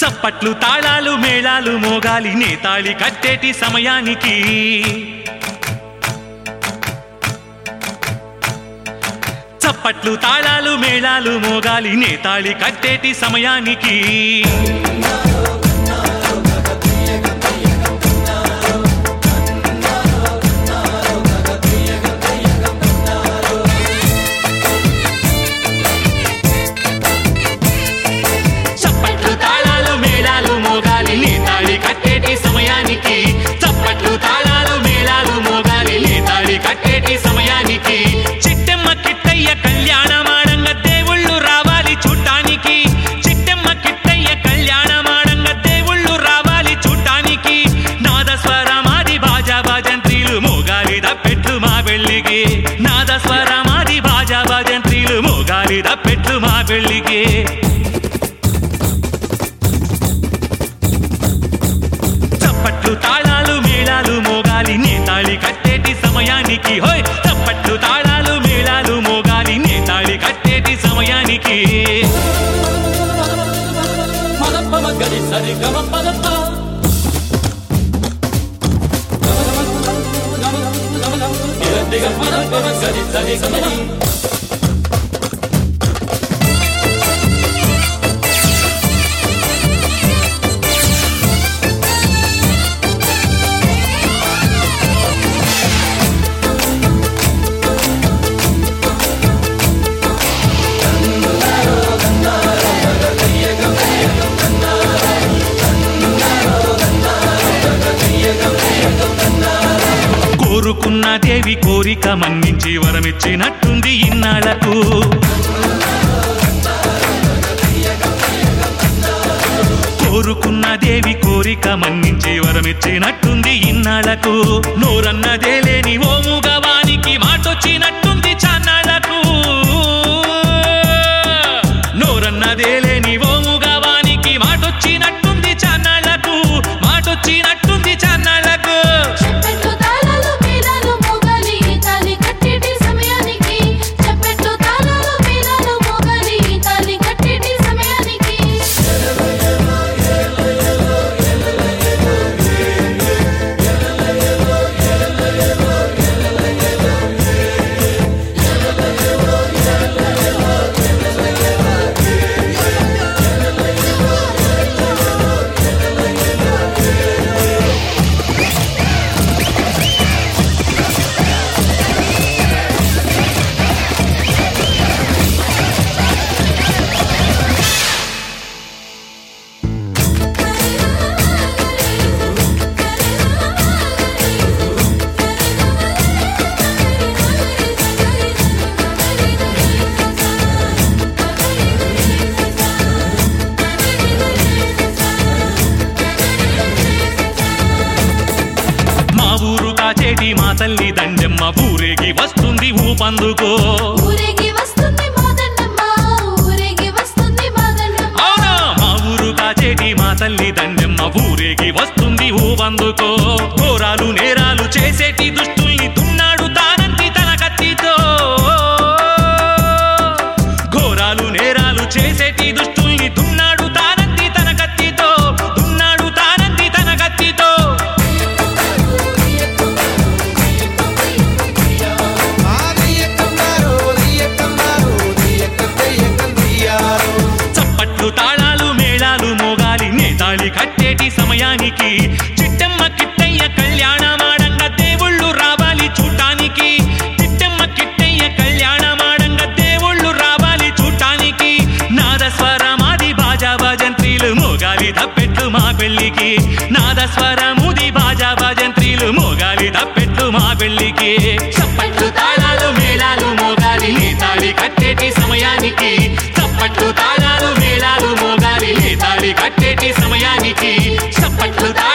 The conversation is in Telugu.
చప్పట్లు తాళాలు మేళాలు మోగాలి నేతాళి కట్టేటి సమయానికి చప్పట్లు తాళాలు మేళాలు మోగాలి నేతాళి కట్టేటి సమయానికి చప్పట్లు తాళాలు మేళాలు మోగాలి నేతాళి కట్టేటి సమయానికి చప్పట్లు తాళాలు మేళాలు మోగాలి నేతాళి కట్టేటి సమయానికి చిట్టెమ్మ కిట్టయ్య కళ్యాణమాడంగ దేవుళ్ళు రావాలి చూడ్డానికి చిట్టెమ్మ కిట్టయ్య కళ్యాణమాడంగ దేవుళ్ళు రావాలి చూడ్డానికి నాదస్వరమాది బాజా బాజంత్రీలు మోగాలి దప్పెట్లు మా పెళ్ళికి నాదస్వరమాది బాజా బాజంత్రీలు మోగాలి దప్పెట్లు మా పెళ్ళికి చప్పట్లు తాళాలు మేళాలు మోగాలి నేతాళి కట్టేటి సమయానికి హోయ్ చప్పట్లు తాళాలు మేళాలు మోగాలి నేతాళి కట్టేటి సమయానికి మదప్ప మగ్గరి సరి గమ పదప్ప దిగ మదప్ప మగ్గరి సరి గమని కోరుకున్న దేవి కోరిక మన్నించి వరమిచ్చినట్టుంది ఇన్నాళ్లకు కోరుకున్న దేవి కోరిక మన్నించి వరమిచ్చినట్టుంది ఇన్నాళ్లకు నోరన్నదే లేని ఓ మూగవానికి మాటొచ్చినట్టుంది చాన్నాళ్లకు నోరన్నదే లేని ఓ మూగవానికి మాటొచ్చినట్టుంది చాన్నాళ్లకు మాటొచ్చినట్టుంది చాన్నాళ్లకు చెప్పెట్లు తాళాలు మేళాలు మోగాలి తాళి కట్టేటి సమయానికి చెప్పెట్లు తాళాలు మేళాలు మోగాలి తాళి కట్టేటి సమయానికి మా ఊరు కాచేటి మా తల్లి దండెమ్మ ఊరేగి వస్తుంది ఊపందుకో ఊరేగి వస్తుంది మాదన్నమ్మ ఊరేగి వస్తుంది మాదన్నమ్మ అవునా మా ఊరు కాచేటి మా తల్లి దండెమ్మ ఊరేగి వస్తుంది ఊపందుకో ఘోరాలు నేరాలు చేసేటి దుష్టుల్ని దున్నాడు తానంతి తన కత్తితో ఘోరాలు నేరాలు చేసేటి దుష్టుల్ని దున్నాడు తానంతి తన కత్తితో దున్నాడు తానంతి తన కత్తితో చప్పట్లు తాళాలు మేళాలు మోగాలి నేతాళి కట్టేటి సమయానికి చిట్టమ్మ కిట్టయ్య కళ్యాణమాడంగ దేవుళ్ళు రావాలి చూడటానికి చిట్టమ్మ కిట్టయ్య కళ్యాణమాడంగ దేవుళ్ళు రావాలి చూడటానికి నాదస్వరమాది బాజా బాజంత్రీలు మోగాలి తప్పెట్లు మా పెళ్ళికి నాదస్వరముది బాజా బాజంత్రీలు మోగాలి తప్పెట్లు మా పెళ్ళికి చప్పట్లు తాళాలు మేళాలు మోగాలి నేతాళి కట్టేటి సమయానికి చప్పట్లు తాళాలు మేళాలు మోగాలి నేతాళి కట్టేటి సమయానికి చప్పట్లు తాళాలు